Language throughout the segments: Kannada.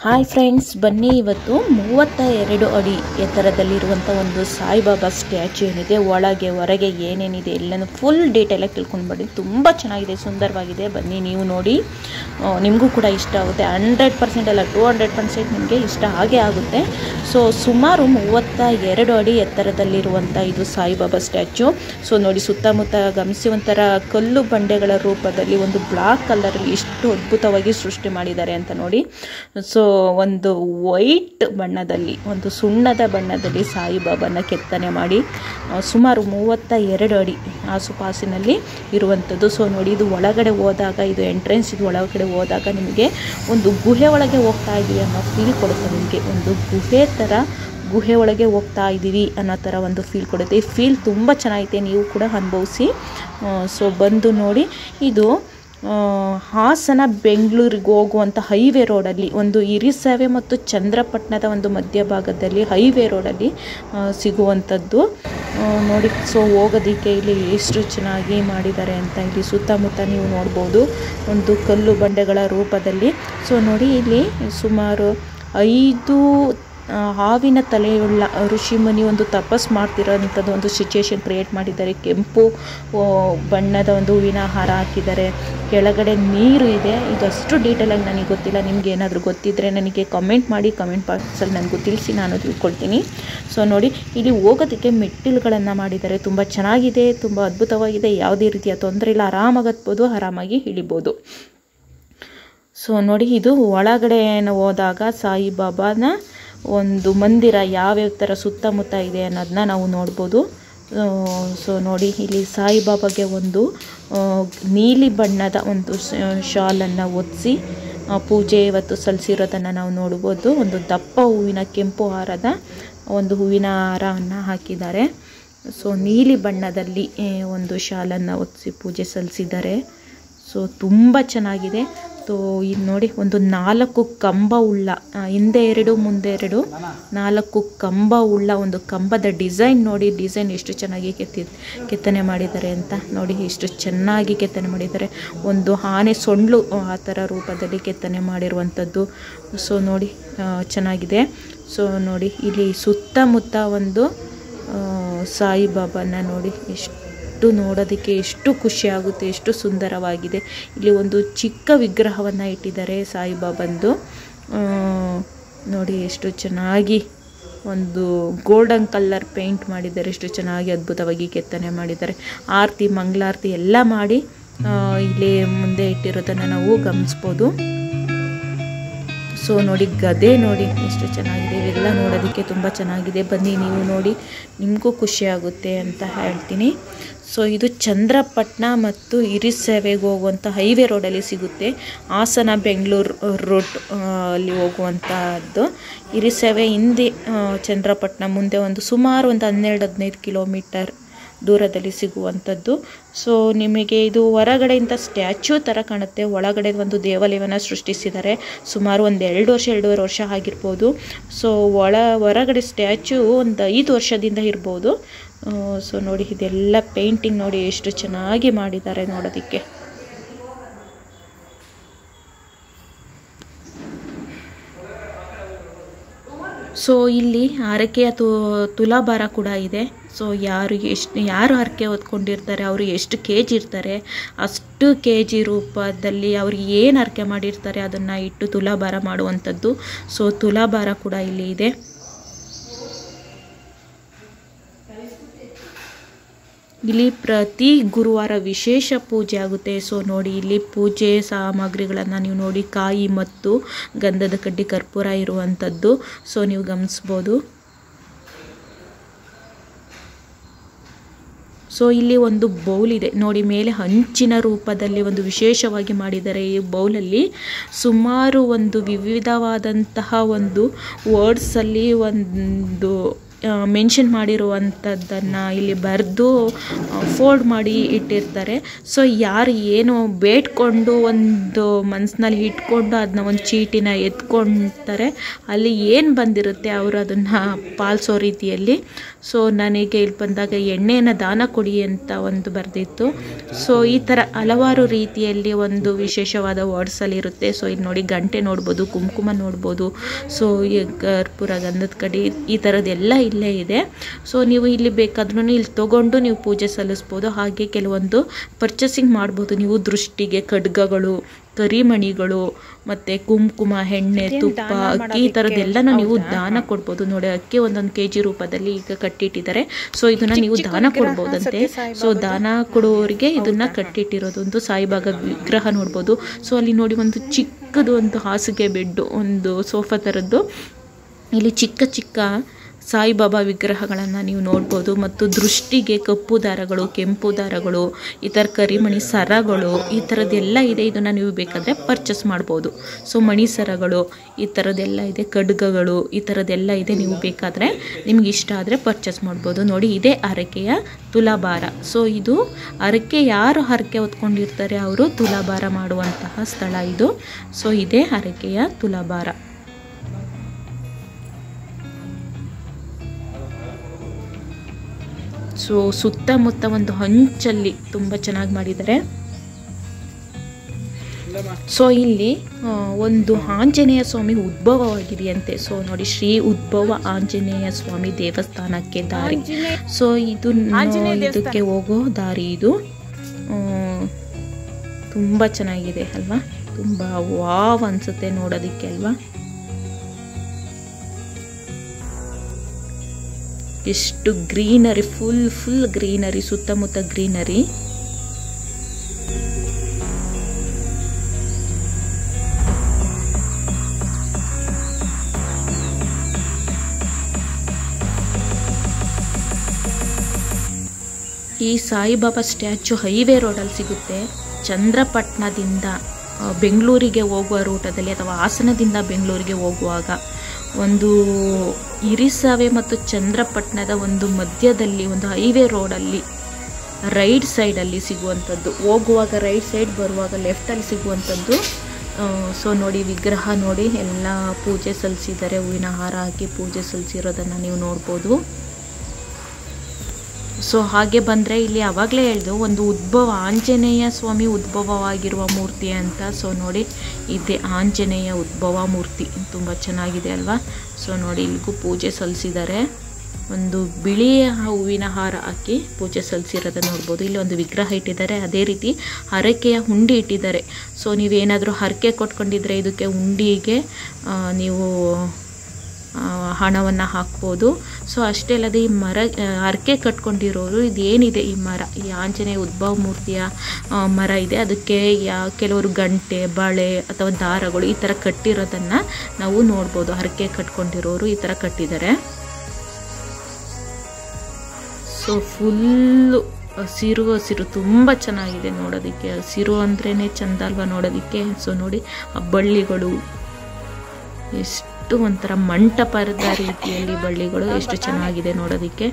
ಹಾಯ್ ಫ್ರೆಂಡ್ಸ್ ಬನ್ನಿ ಇವತ್ತು ಮೂವತ್ತ ಎರಡು ಅಡಿ ಎತ್ತರದಲ್ಲಿರುವಂಥ ಒಂದು ಸಾಯಿಬಾಬಾ ಸ್ಟ್ಯಾಚು ಏನಿದೆ ಒಳಗೆ ಹೊರಗೆ ಏನೇನಿದೆ ಎಲ್ಲನೂ ಫುಲ್ ಡೀಟೇಲಾಗಿ ತಿಳ್ಕೊಂಡು ಬನ್ನಿ ತುಂಬ ಚೆನ್ನಾಗಿದೆ ಸುಂದರವಾಗಿದೆ ಬನ್ನಿ ನೀವು ನೋಡಿ ಆ, ನಿಮಗೂ ಕೂಡ ಇಷ್ಟ ಆಗುತ್ತೆ ಹಂಡ್ರೆಡ್ ಪರ್ಸೆಂಟ್ ಅಲ್ಲ ಟೂ ಹಂಡ್ರೆಡ್ ಪರ್ಸೆಂಟ್ ನಿಮಗೆ ಇಷ್ಟ ಆಗೇ ಆಗುತ್ತೆ ಸೊ ಸುಮಾರು ಮೂವತ್ತ ಎರಡು ಅಡಿ ಎತ್ತರದಲ್ಲಿರುವಂಥ ಇದು ಸಾಯಿಬಾಬಾ ಸ್ಟ್ಯಾಚು ಸೊ ನೋಡಿ ಸುತ್ತಮುತ್ತ ಗಮನಿಸಿ ಒಂಥರ ಕಲ್ಲು ಬಂಡೆಗಳ ರೂಪದಲ್ಲಿ ಒಂದು ಬ್ಲಾಕ್ ಕಲರಲ್ಲಿ ಎಷ್ಟು ಅದ್ಭುತವಾಗಿ ಸೃಷ್ಟಿ ಮಾಡಿದ್ದಾರೆ ಅಂತ ನೋಡಿ ಸೊ ಒಂದು ವೈಟ್ ಬಣ್ಣದಲ್ಲಿ ಒಂದು ಸುಣ್ಣದ ಬಣ್ಣದಲ್ಲಿ ಸಾಯಿಬಾಬಾನ ಕೆತ್ತನೆ ಮಾಡಿ ಆ, ಸುಮಾರು ಮೂವತ್ತ ಎರಡು ಅಡಿ ಆಸುಪಾಸಿನಲ್ಲಿ ಇರುವಂಥದ್ದು ಸೊ ನೋಡಿ ಇದು ಒಳಗಡೆ ಹೋದಾಗ ಇದು ಎಂಟ್ರೆನ್ಸ್ ಇದು ಒಳಗಡೆ ಹೋದಾಗ ನಿಮಗೆ ಒಂದು ಗುಹೆ ಒಳಗೆ ಹೋಗ್ತಾ ಇದ್ದೀವಿ ಅನ್ನೋ ಫೀಲ್ ಕೊಡುತ್ತೆ ನಿಮಗೆ ಒಂದು ಗುಹೆ ಥರ ಗುಹೆ ಒಳಗೆ ಹೋಗ್ತಾ ಇದ್ದೀವಿ ಅನ್ನೋ ಥರ ಒಂದು ಫೀಲ್ ಕೊಡುತ್ತೆ ಈ ಫೀಲ್ ತುಂಬ ಚೆನ್ನಾಗಿದೆ ನೀವು ಕೂಡ ಅನುಭವಿಸಿ ಸೊ ಬಂದು ನೋಡಿ ಇದು ಆ, ಹಾಸನ ಬೆಂಗಳೂರಿಗೆ ಹೋಗುವಂಥ ಹೈವೇ ರೋಡಲ್ಲಿ ಒಂದು ಇರಿಸವೆ ಮತ್ತು ಚಂದ್ರಪಟ್ಟಣದ ಒಂದು ಮಧ್ಯಭಾಗದಲ್ಲಿ ಹೈವೇ ರೋಡಲ್ಲಿ ಆ, ಸಿಗುವಂಥದ್ದು ಆ, ನೋಡಿ ಸೊ ಹೋಗೋದಕ್ಕೆ ಇಲ್ಲಿ ಎಷ್ಟು ಚೆನ್ನಾಗಿ ಮಾಡಿದ್ದಾರೆ ಅಂತ ಇಲ್ಲಿ ಸುತ್ತಮುತ್ತ ನೀವು ನೋಡ್ಬೋದು ಒಂದು ಕಲ್ಲು ಬಂಡೆಗಳ ರೂಪದಲ್ಲಿ ಸೊ ನೋಡಿ ಇಲ್ಲಿ ಸುಮಾರು ಐದು ಆ, ಹಾವಿನ ತಲೆಯುಳ್ಳ ಋಷಿಮುನಿ ಒಂದು ತಪಸ್ ಮಾಡ್ತಿರೋಂಥದ್ದು ಒಂದು ಸಿಚುಯೇಷನ್ ಕ್ರಿಯೇಟ್ ಮಾಡಿದ್ದಾರೆ ಕೆಂಪು ಆ, ಬಣ್ಣದ ಒಂದು ಹೂವಿನ ಹಾರ ಹಾಕಿದ್ದಾರೆ ಕೆಳಗಡೆ ನೀರು ಇದೆ ಇದು ಅಷ್ಟು ಡೀಟೇಲಾಗಿ ನನಗೆ ಗೊತ್ತಿಲ್ಲ ನಿಮ್ಗೆ ಏನಾದರೂ ಗೊತ್ತಿದ್ದರೆ ನನಗೆ ಕಮೆಂಟ್ ಮಾಡಿ ಕಮೆಂಟ್ ಬಾಕ್ಸಲ್ಲಿ ನನಗೂ ತಿಳಿಸಿ ನಾನು ತಿಳ್ಕೊಳ್ತೀನಿ ಸೊ ನೋಡಿ ಇಲ್ಲಿ ಹೋಗೋದಕ್ಕೆ ಮೆಟ್ಟಿಲುಗಳನ್ನು ಮಾಡಿದ್ದಾರೆ ತುಂಬ ಚೆನ್ನಾಗಿದೆ ತುಂಬ ಅದ್ಭುತವಾಗಿದೆ ಯಾವುದೇ ರೀತಿಯ ತೊಂದರೆ ಇಲ್ಲ ಆರಾಮಾಗಿ ಹತ್ಬೋದು ಆರಾಮಾಗಿ ಇಳಿಬೋದು ಸೊ ನೋಡಿ ಇದು ಒಳಗಡೆ ಹೋದಾಗ ಸಾಯಿಬಾಬಾನ ಒಂದು ಮಂದಿರ ಯಾವ್ಯಾವ ಥರ ಸುತ್ತಮುತ್ತ ಇದೆ ಅನ್ನೋದನ್ನ ನಾವು ನೋಡ್ಬೋದು ಸೊ ನೋಡಿ ಇಲ್ಲಿ ಸಾಯಿಬಾಬಾಗೆ ಒಂದು ಆ, ನೀಲಿ ಬಣ್ಣದ ಒಂದು ಶಾಲನ್ನು ಒದಿಸಿ ಪೂಜೆ ಇವತ್ತು ಸಲ್ಲಿಸಿರೋದನ್ನು ನಾವು ನೋಡ್ಬೋದು ಒಂದು ದಪ್ಪ ಹೂವಿನ ಕೆಂಪು ಹಾರದ ಒಂದು ಹೂವಿನ ಹಾರವನ್ನು ಹಾಕಿದ್ದಾರೆ ಸೊ ನೀಲಿ ಬಣ್ಣದಲ್ಲಿ ಆ, ಒಂದು ಶಾಲನ್ನು ಒದಿಸಿ ಪೂಜೆ ಸಲ್ಲಿಸಿದ್ದಾರೆ ಸೊ ತುಂಬ ಚೆನ್ನಾಗಿದೆ ಸೊ ಇಲ್ಲಿ ನೋಡಿ ಒಂದು ನಾಲ್ಕು ಕಂಬ ಉಳ್ಳ ಆ, ಹಿಂದೆ ಎರಡು ಮುಂದೆ ಎರಡು ನಾಲ್ಕು ಕಂಬ ಉಳ್ಳ ಒಂದು ಕಂಬದ ಡಿಸೈನ್ ನೋಡಿ ಡಿಸೈನ್ ಎಷ್ಟು ಚೆನ್ನಾಗಿ ಕೆತ್ತಿ ಕೆತ್ತನೆ ಮಾಡಿದ್ದಾರೆ ಅಂತ ನೋಡಿ ಎಷ್ಟು ಚೆನ್ನಾಗಿ ಕೆತ್ತನೆ ಮಾಡಿದ್ದಾರೆ ಒಂದು ಆನೆ ಸೊಂಡ್ಲು ಆ ಥರ ರೂಪದಲ್ಲಿ ಕೆತ್ತನೆ ಮಾಡಿರುವಂಥದ್ದು ಸೊ ನೋಡಿ ಆ, ಚೆನ್ನಾಗಿದೆ ಸೊ ನೋಡಿ ಇಲ್ಲಿ ಸುತ್ತಮುತ್ತ ಒಂದು ಆ, ಸಾಯಿಬಾಬಾನ ನೋಡಿ ಎಷ್ಟು ನೋಡೋದಕ್ಕೆ ಎಷ್ಟು ಖುಷಿ ಆಗುತ್ತೆ ಎಷ್ಟು ಸುಂದರವಾಗಿದೆ ಇಲ್ಲಿ ಒಂದು ಚಿಕ್ಕ ವಿಗ್ರಹವನ್ನು ಇಟ್ಟಿದ್ದಾರೆ ಸಾಯಿಬಾಬಂದು ಆ, ನೋಡಿ ಎಷ್ಟು ಚೆನ್ನಾಗಿ ಒಂದು ಗೋಲ್ಡನ್ ಕಲರ್ ಪೇಂಟ್ ಮಾಡಿದ್ದಾರೆ ಎಷ್ಟು ಚೆನ್ನಾಗಿ ಅದ್ಭುತವಾಗಿ ಕೆತ್ತನೆ ಮಾಡಿದ್ದಾರೆ ಆರತಿ ಮಂಗಳಾರತಿ ಎಲ್ಲ ಮಾಡಿ ಆ, ಇಲ್ಲಿ ಮುಂದೆ ಇಟ್ಟಿರೋದನ್ನು ನಾವು ಗಮನಿಸ್ಬೋದು ಸೊ ನೋಡಿ ಗದೆ ನೋಡಿ ಎಷ್ಟು ಚೆನ್ನಾಗಿದೆ ಇವೆಲ್ಲ ನೋಡೋದಕ್ಕೆ ತುಂಬ ಚೆನ್ನಾಗಿದೆ ಬನ್ನಿ ನೀವು ನೋಡಿ ನಿಮಗೂ ಖುಷಿ ಆಗುತ್ತೆ ಅಂತ ಹೇಳ್ತೀನಿ ಸೊ ಇದು ಚಂದ್ರಪಟ್ಟಣ ಮತ್ತು ಇರಿಸೆವೆಗೆ ಹೋಗುವಂಥ ಹೈವೇ ರೋಡಲ್ಲಿ ಸಿಗುತ್ತೆ ಹಾಸನ ಬೆಂಗಳೂರು ರೋಡ್ ಆ, ಅಲ್ಲಿ ಹೋಗುವಂಥದ್ದು ಇರಿಸೆವೆ ಹಿಂದೆ ಆ, ಚಂದ್ರಪಟ್ಟಣ ಮುಂದೆ ಒಂದು ಸುಮಾರು ಒಂದು ಹನ್ನೆರಡು ಹದಿನೈದು ಕಿಲೋಮೀಟರ್ ದೂರದಲ್ಲಿ ಸಿಗುವಂಥದ್ದು ಸೊ ನಿಮಗೆ ಇದು ಹೊರಗಡೆಯಿಂದ ಸ್ಟ್ಯಾಚ್ಯೂ ಥರ ಕಾಣುತ್ತೆ ಒಳಗಡೆ ಒಂದು ದೇವಾಲಯವನ್ನು ಸೃಷ್ಟಿಸಿದ್ದಾರೆ ಸುಮಾರು ಒಂದು ಎರಡು ವರ್ಷ ಎರಡೂವರೆ ವರ್ಷ ಆಗಿರ್ಬೋದು ಸೊ ಒಳ ಹೊರಗಡೆ ಸ್ಟ್ಯಾಚ್ಯೂ ಒಂದು ಐದು ವರ್ಷದಿಂದ ಇರ್ಬೋದು ಸೊ ನೋಡಿ ಇದೆಲ್ಲ ಪೇಂಟಿಂಗ್ ನೋಡಿ ಎಷ್ಟು ಚೆನ್ನಾಗಿ ಮಾಡಿದ್ದಾರೆ ನೋಡೋದಕ್ಕೆ ಸೊ ಇಲ್ಲಿ ಹರಕೆಯ ತು ತುಲಾಭಾರ ಕೂಡ ಇದೆ ಸೊ ಯಾರು ಎಷ್ಟು ಯಾರು ಹರಕೆ ಹೊತ್ಕೊಂಡಿರ್ತಾರೆ ಅವರು ಎಷ್ಟು ಕೆ ಜಿ ಇರ್ತಾರೆ ಅಷ್ಟು ಕೆ ಜಿ ರೂಪದಲ್ಲಿ ಅವ್ರು ಏನು ಹರಕೆ ಮಾಡಿರ್ತಾರೆ ಅದನ್ನು ಇಟ್ಟು ತುಲಾಭಾರ ಮಾಡುವಂಥದ್ದು ಸೊ ತುಲಾಭಾರ ಕೂಡ ಇಲ್ಲಿ ಇದೆ ಇಲ್ಲಿ ಪ್ರತಿ ಗುರುವಾರ ವಿಶೇಷ ಪೂಜೆ ಆಗುತ್ತೆ ಸೊ ನೋಡಿ ಇಲ್ಲಿ ಪೂಜೆ ಸಾಮಗ್ರಿಗಳನ್ನು ನೀವು ನೋಡಿ ಕಾಯಿ ಮತ್ತು ಗಂಧದ ಕಡ್ಡಿ ಕರ್ಪೂರ ಇರುವಂಥದ್ದು ಸೊ ನೀವು ಗಮನಿಸ್ಬೋದು ಸೊ ಇಲ್ಲಿ ಒಂದು ಬೌಲ್ ಇದೆ ನೋಡಿ ಮೇಲೆ ಹಂಚಿನ ರೂಪದಲ್ಲಿ ಒಂದು ವಿಶೇಷವಾಗಿ ಮಾಡಿದ್ದಾರೆ ಈ ಬೌಲಲ್ಲಿ ಸುಮಾರು ಒಂದು ವಿವಿಧವಾದಂತಹ ಒಂದು ವರ್ಡ್ಸಲ್ಲಿ ಒಂದು ಮೆನ್ಷನ್ ಮಾಡಿರುವಂಥದ್ದನ್ನು ಇಲ್ಲಿ ಬರೆದು ಫೋಲ್ಡ್ ಮಾಡಿ ಇಟ್ಟಿರ್ತಾರೆ ಸೊ ಯಾರು ಏನು ಬೇಡ್ಕೊಂಡು ಒಂದು ಮನಸ್ಸಿನಲ್ಲಿ ಇಟ್ಕೊಂಡು ಅದನ್ನ ಒಂದು ಚೀಟಿನ ಎತ್ಕೊಳ್ತಾರೆ ಅಲ್ಲಿ ಏನು ಬಂದಿರುತ್ತೆ ಅವರು ಅದನ್ನು ಪಾಲಿಸೋ ರೀತಿಯಲ್ಲಿ ಸೊ ನನಗೆ ಇಲ್ಲಿ ಬಂದಾಗ ಎಣ್ಣೆಯನ್ನು ದಾನ ಕೊಡಿ ಅಂತ ಒಂದು ಬರೆದಿತ್ತು ಸೊ ಈ ಥರ ಹಲವಾರು ರೀತಿಯಲ್ಲಿ ಒಂದು ವಿಶೇಷವಾದ ವರ್ಡ್ಸಲ್ಲಿ ಇರುತ್ತೆ ಸೊ ಇಲ್ಲಿ ನೋಡಿ ಗಂಟೆ ನೋಡ್ಬೋದು ಕುಂಕುಮ ನೋಡ್ಬೋದು ಸೊ ಈ ಕರ್ಪೂರ ಗಂಧದ ಕಡಿ ಈ ಥರದ್ದೆಲ್ಲ ಇಲ್ಲೇ ಇದೆ ಸೊ ನೀವು ಇಲ್ಲಿ ಬೇಕಾದ್ರೂ ಇಲ್ಲಿ ತೊಗೊಂಡು ನೀವು ಪೂಜೆ ಸಲ್ಲಿಸ್ಬೋದು ಹಾಗೆ ಕೆಲವೊಂದು ಪರ್ಚೇಸಿಂಗ್ ಮಾಡ್ಬೋದು ನೀವು ದೃಷ್ಟಿಗೆ ಖಡ್ಗಗಳು ಕರಿಮಣಿಗಳು ಮತ್ತು ಕುಂಕುಮ ಎಣ್ಣೆ ತುಪ್ಪ ಅಕ್ಕಿ ಈ ಥರದ್ದೆಲ್ಲನೂ ನೀವು ದಾನ ಕೊಡ್ಬೋದು ನೋಡಿ ಅಕ್ಕಿ ಒಂದೊಂದು ಕೆ ಜಿ ರೂಪದಲ್ಲಿ ಈಗ ಕಟ್ಟಿಟ್ಟಿದ್ದಾರೆ ಸೊ ಇದನ್ನ ನೀವು ದಾನ ಕೊಡ್ಬೋದಂತೆ ಸೊ ದಾನ ಕೊಡುವವರಿಗೆ ಇದನ್ನ ಕಟ್ಟಿಟ್ಟಿರೋದು ಒಂದು ಸಾಯಿಬಾಬಾ ವಿಗ್ರಹ ನೋಡ್ಬೋದು ಸೊ ಅಲ್ಲಿ ನೋಡಿ ಒಂದು ಚಿಕ್ಕದು ಒಂದು ಹಾಸಿಗೆ ಬೆಡ್ಡು ಒಂದು ಸೋಫಾ ಥರದ್ದು ಇಲ್ಲಿ ಚಿಕ್ಕ ಚಿಕ್ಕ ಸಾಯಿಬಾಬಾ ವಿಗ್ರಹಗಳನ್ನು ನೀವು ನೋಡ್ಬೋದು ಮತ್ತು ದೃಷ್ಟಿಗೆ ಕಪ್ಪು ದಾರಗಳು ಕೆಂಪು ದಾರಗಳು ಈ ಥರ ಕರಿಮಣಿ ಸರಗಳು ಈ ಥರದ್ದೆಲ್ಲ ಇದೆ ಇದನ್ನು ನೀವು ಬೇಕಾದರೆ ಪರ್ಚೇಸ್ ಮಾಡ್ಬೋದು ಸೊ ಮಣಿ ಸರಗಳು ಈ ಥರದ್ದೆಲ್ಲ ಇದೆ ಖಡ್ಗಗಳು ಈ ಥರದ್ದೆಲ್ಲ ಇದೆ ನೀವು ಬೇಕಾದರೆ ನಿಮ್ಗೆ ಇಷ್ಟ ಆದರೆ ಪರ್ಚೇಸ್ ಮಾಡ್ಬೋದು ನೋಡಿ ಇದೇ ಹರಕೆಯ ತುಲಾಭಾರ ಸೊ ಇದು ಹರಕೆ ಯಾರು ಹರಕೆ ಹೊತ್ಕೊಂಡಿರ್ತಾರೆ ಅವರು ತುಲಾಭಾರ ಮಾಡುವಂತಹ ಸ್ಥಳ ಇದು ಸೊ ಇದೇ ಹರಕೆಯ ತುಲಾಭಾರ ಸೊ ಸುತ್ತಮುತ್ತ ಒಂದು ಹಂಚಲ್ಲಿ ತುಂಬ ಚೆನ್ನಾಗಿ ಮಾಡಿದ್ದಾರೆ ಸೊ ಇಲ್ಲಿ ಆ, ಒಂದು ಆಂಜನೇಯ ಸ್ವಾಮಿ ಉದ್ಭವವಾಗಿದೆಯಂತೆ ಸೊ ನೋಡಿ ಶ್ರೀ ಉದ್ಭವ ಆಂಜನೇಯ ಸ್ವಾಮಿ ದೇವಸ್ಥಾನಕ್ಕೆ ದಾರಿ ಸೊ ಇದು ನ- ಇದಕ್ಕೆ ಹೋಗೋ ದಾರಿ ಇದು ಆ, ತುಂಬ ಚೆನ್ನಾಗಿದೆ ಅಲ್ವಾ ತುಂಬ ವಾವ್ ಅನ್ಸುತ್ತೆ ನೋಡೋದಕ್ಕೆ ಅಲ್ವಾ ಎಷ್ಟು ಗ್ರೀನರಿ ಫುಲ್ ಫುಲ್ ಗ್ರೀನರಿ ಸುತ್ತಮುತ್ತ ಗ್ರೀನರಿ ಈ ಸಾಯಿಬಾಬಾ ಸ್ಟ್ಯಾಚು ಹೈವೇ ರೋಡಲ್ಲಿ ಸಿಗುತ್ತೆ ಚಂದ್ರಪಟ್ಟಣದಿಂದ ಆ, ಬೆಂಗಳೂರಿಗೆ ಹೋಗುವ ರೂಟದಲ್ಲಿ ಅಥವಾ ಹಾಸನದಿಂದ ಬೆಂಗಳೂರಿಗೆ ಹೋಗುವಾಗ ಒಂದು ಇರಿಸಾವೆ ಮತ್ತು ಚಂದ್ರಪಟ್ಟಣದ ಒಂದು ಮಧ್ಯದಲ್ಲಿ ಒಂದು ಹೈವೇ ರೋಡಲ್ಲಿ ರೈಟ್ ಸೈಡಲ್ಲಿ ಸಿಗುವಂಥದ್ದು ಹೋಗುವಾಗ ರೈಟ್ ಸೈಡ್ ಬರುವಾಗ ಲೆಫ್ಟಲ್ಲಿ ಸಿಗುವಂಥದ್ದು ಸೊ ನೋಡಿ ವಿಗ್ರಹ ನೋಡಿ ಎಲ್ಲ ಪೂಜೆ ಸಲ್ಲಿಸಿದ್ದಾರೆ ಹೂವಿನ ಹಾರ ಹಾಕಿ ಪೂಜೆ ಸಲ್ಲಿಸಿರೋದನ್ನು ನೀವು ನೋಡ್ಬೋದು ಸೊ ಹಾಗೆ ಬಂದರೆ ಇಲ್ಲಿ ಆವಾಗಲೇ ಹೇಳ್ದು ಒಂದು ಉದ್ಭವ ಆಂಜನೇಯ ಸ್ವಾಮಿ ಉದ್ಭವವಾಗಿರುವ ಮೂರ್ತಿ ಅಂತ ಸೊ ನೋಡಿ ಇದೆ ಆಂಜನೇಯ ಉದ್ಭವ ಮೂರ್ತಿ ತುಂಬ ಚೆನ್ನಾಗಿದೆ ಅಲ್ವಾ ಸೊ ನೋಡಿ ಇಲ್ಲಿಗೂ ಪೂಜೆ ಸಲ್ಲಿಸಿದ್ದಾರೆ ಒಂದು ಬಿಳಿಯ ಹೂವಿನ ಹಾರ ಹಾಕಿ ಪೂಜೆ ಸಲ್ಲಿಸಿರೋದನ್ನ ನೋಡ್ಬೋದು ಇಲ್ಲಿ ಒಂದು ವಿಗ್ರಹ ಇಟ್ಟಿದ್ದಾರೆ ಅದೇ ರೀತಿ ಹರಕೆಯ ಹುಂಡಿ ಇಟ್ಟಿದ್ದಾರೆ ಸೊ ನೀವೇನಾದರೂ ಹರಕೆ ಕೊಟ್ಕೊಂಡಿದ್ರೆ ಇದಕ್ಕೆ ಹುಂಡಿಗೆ ಆ, ನೀವು ಹಣವನ್ನು ಹಾಕ್ಬೋದು ಸೊ ಅಷ್ಟೇ ಅಲ್ಲದೆ ಈ ಮರ ಆ, ಹರಕೆ ಕಟ್ಕೊಂಡಿರೋರು ಇದೇನಿದೆ ಈ ಮರ ಈ ಆಂಜನೇಯ ಉದ್ಭವ ಮೂರ್ತಿಯ ಆ, ಮರ ಇದೆ ಅದಕ್ಕೆ ಯಾ ಕೆಲವರು ಗಂಟೆ ಬಳೆ ಅಥವಾ ದಾರಗಳು ಈ ಥರ ಕಟ್ಟಿರೋದನ್ನು ನಾವು ನೋಡ್ಬೋದು ಹರಕೆ ಕಟ್ಕೊಂಡಿರೋರು ಈ ಥರ ಕಟ್ಟಿದ್ದಾರೆ ಸೊ ಫುಲ್ಲು ಹಸಿರು ಹಸಿರು ತುಂಬ ಚೆನ್ನಾಗಿದೆ ನೋಡೋದಕ್ಕೆ ಹಸಿರು ಅಂದ್ರೇ ಚಂದ ಅಲ್ವಾ ನೋಡೋದಕ್ಕೆ ಸೊ ನೋಡಿ ಆ ಬಳ್ಳಿಗಳು ಎಷ್ಟು ಒಂಥರ ಮಂಟಪದ ರೀತಿಯಲ್ಲಿ ಬಳ್ಳಿಗಳು ಎಷ್ಟು ಚೆನ್ನಾಗಿದೆ ನೋಡೋದಕ್ಕೆ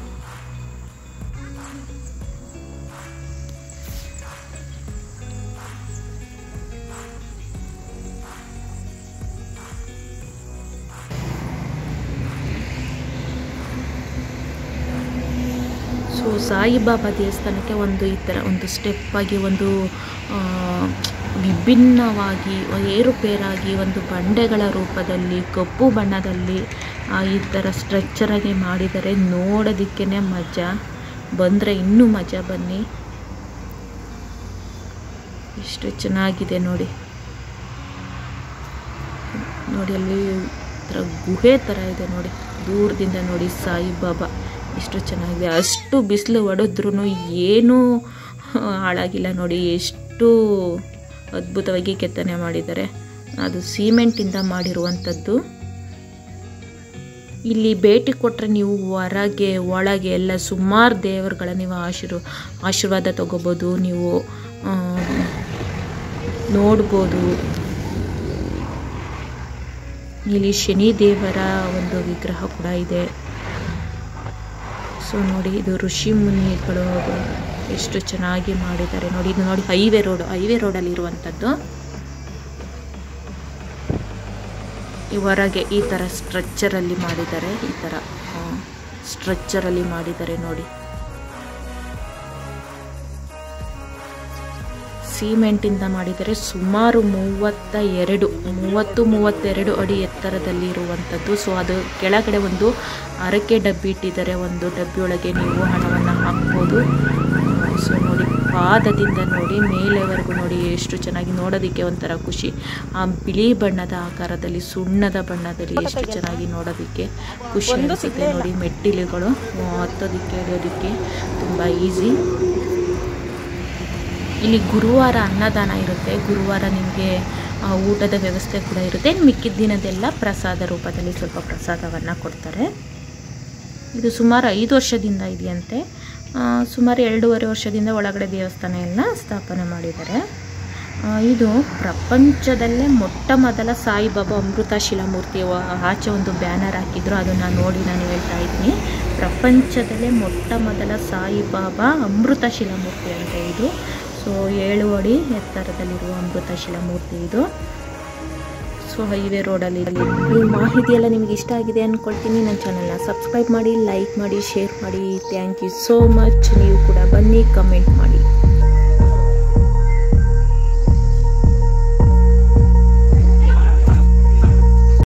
ಸೊ ಸಾಯಿಬಾಬಾ ದೇವಸ್ಥಾನಕ್ಕೆ ಒಂದು ಈ ಥರ ಒಂದು ಸ್ಟೆಪ್ ಆಗಿ ಒಂದು ಆ, ವಿಭಿನ್ನವಾಗಿ ಏರುಪೇರಾಗಿ ಒಂದು ಬಂಡೆಗಳ ರೂಪದಲ್ಲಿ ಕಪ್ಪು ಬಣ್ಣದಲ್ಲಿ ಆ, ಈ ಥರ ಸ್ಟ್ರಕ್ಚರಾಗಿ ಮಾಡಿದರೆ ನೋಡೋದಕ್ಕೇ ಮಜಾ ಬಂದರೆ ಇನ್ನೂ ಮಜಾ ಬನ್ನಿ ಎಷ್ಟು ಚೆನ್ನಾಗಿದೆ ನೋಡಿ ನೋಡಿ ಅಲ್ಲಿ ಥರ ಗುಹೆ ಥರ ಇದೆ ನೋಡಿ ದೂರದಿಂದ ನೋಡಿ ಸಾಯಿಬಾಬಾ ಎಷ್ಟು ಚೆನ್ನಾಗಿದೆ ಅಷ್ಟು ಬಿಸಿಲು ಹೊಡೆದ್ರೂ ಏನೂ ಹಾಳಾಗಿಲ್ಲ ನೋಡಿ ಎಷ್ಟು ಅದ್ಭುತವಾಗಿ ಕೆತ್ತನೆ ಮಾಡಿದ್ದಾರೆ ಅದು ಸಿಮೆಂಟಿಂದ ಮಾಡಿರುವಂಥದ್ದು ಇಲ್ಲಿ ಭೇಟಿ ಕೊಟ್ಟರೆ ನೀವು ಹೊರಗೆ ಒಳಗೆ ಎಲ್ಲ ಸುಮಾರು ದೇವರುಗಳ ನೀವು ಆಶೀರ್ವ ಆಶೀರ್ವಾದ ತಗೋಬೋದು ನೀವು ಆ, ನೋಡ್ಬೋದು ಇಲ್ಲಿ ಶನಿ ದೇವರ ಒಂದು ವಿಗ್ರಹ ಕೂಡ ಇದೆ ಸೊ ನೋಡಿ ಇದು ಋಷಿ ಮುನಿಗಳು ಎಷ್ಟು ಚೆನ್ನಾಗಿ ಮಾಡಿದ್ದಾರೆ ನೋಡಿ ಇದು ನೋಡಿ ಹೈವೇ ರೋಡ್ ಹೈವೇ ರೋಡಲ್ಲಿ ಇರುವಂಥದ್ದು ಈ ಹೊರಗೆ ಈ ಥರ ಸ್ಟ್ರಕ್ಚರಲ್ಲಿ ಮಾಡಿದ್ದಾರೆ ಈ ಥರ ಸ್ಟ್ರಕ್ಚರಲ್ಲಿ ಮಾಡಿದ್ದಾರೆ ನೋಡಿ ಸಿಮೆಂಟಿಂದ ಮಾಡಿದರೆ ಸುಮಾರು ಮೂವತ್ತ ಎರಡು ಮೂವತ್ತು ಮೂವತ್ತೆರಡು ಅಡಿ ಎತ್ತರದಲ್ಲಿ ಇರುವಂಥದ್ದು ಸೊ ಅದು ಕೆಳಗಡೆ ಒಂದು ಅರಕೆ ಡಬ್ಬಿ ಇಟ್ಟಿದ್ದಾರೆ ಒಂದು ಡಬ್ಬಿಯೊಳಗೆ ನೀವು ಹಣವನ್ನು ಹಾಕ್ಬೋದು ಸೊ ನೋಡಿ ಪಾದದಿಂದ ನೋಡಿ ಮೇಲೆವರೆಗೂ ನೋಡಿ ಎಷ್ಟು ಚೆನ್ನಾಗಿ ನೋಡೋದಕ್ಕೆ ಒಂಥರ ಖುಷಿ ಆ ಬಿಳಿ ಬಣ್ಣದ ಆಕಾರದಲ್ಲಿ ಸುಣ್ಣದ ಬಣ್ಣದಲ್ಲಿ ಎಷ್ಟು ಚೆನ್ನಾಗಿ ನೋಡೋದಕ್ಕೆ ಖುಷಿ ಅನಿಸುತ್ತೆ ನೋಡಿ ಮೆಟ್ಟಿಲುಗಳು ಹತ್ತೋದಕ್ಕೆ ಇಳಿಯೋದಕ್ಕೆ ತುಂಬ ಈಸಿ ಇಲ್ಲಿ ಗುರುವಾರ ಅನ್ನದಾನ ಇರುತ್ತೆ ಗುರುವಾರ ನಿಮಗೆ ಊಟದ ವ್ಯವಸ್ಥೆ ಕೂಡ ಇರುತ್ತೆ ಮಿಕ್ಕಿದ ದಿನದೆಲ್ಲ ಪ್ರಸಾದ ರೂಪದಲ್ಲಿ ಸ್ವಲ್ಪ ಪ್ರಸಾದವನ್ನು ಕೊಡ್ತಾರೆ ಇದು ಸುಮಾರು ಐದು ವರ್ಷದಿಂದ ಇದೆಯಂತೆ ಸುಮಾರು ಎರಡೂವರೆ ವರ್ಷದಿಂದ ಒಳಗಡೆ ದೇವಸ್ಥಾನ ಎಲ್ಲ ಸ್ಥಾಪನೆ ಮಾಡಿದ್ದಾರೆ ಇದು ಪ್ರಪಂಚದಲ್ಲೇ ಮೊಟ್ಟ ಮೊದಲ ಸಾಯಿಬಾಬಾ ಅಮೃತ ಶಿಲಾಮೂರ್ತಿ ಆಚೆ ಒಂದು ಬ್ಯಾನರ್ ಹಾಕಿದ್ರು ಅದನ್ನು ನೋಡಿ ನಾನು ಹೇಳ್ತಾ ಇದ್ದೀನಿ ಪ್ರಪಂಚದಲ್ಲೇ ಮೊಟ್ಟ ಮೊದಲ ಸಾಯಿಬಾಬಾ ಅಮೃತ ಶಿಲಾಮೂರ್ತಿ ಅಂತ ಇದು ಸೊ ಏಳು ಅಡಿ ಎತ್ತರದಲ್ಲಿರುವ ಅಮೃತ ಶಿಲಾಮೂರ್ತಿ ಇದು ಸೊ ಹೈವೇ ರೋಡಲ್ಲಿ ಈ ಮಾಹಿತಿ ಎಲ್ಲ ನಿಮಗೆ ಇಷ್ಟ ಆಗಿದೆ ಅಂದ್ಕೊಳ್ತೀನಿ ನನ್ನ ಚಾನಲ್ನ ಸಬ್ಸ್ಕ್ರೈಬ್ ಮಾಡಿ ಲೈಕ್ ಮಾಡಿ ಶೇರ್ ಮಾಡಿ ಥ್ಯಾಂಕ್ ಯು ಸೋ ಮಚ್ ನೀವು ಕೂಡ ಬನ್ನಿ ಕಮೆಂಟ್ ಮಾಡಿ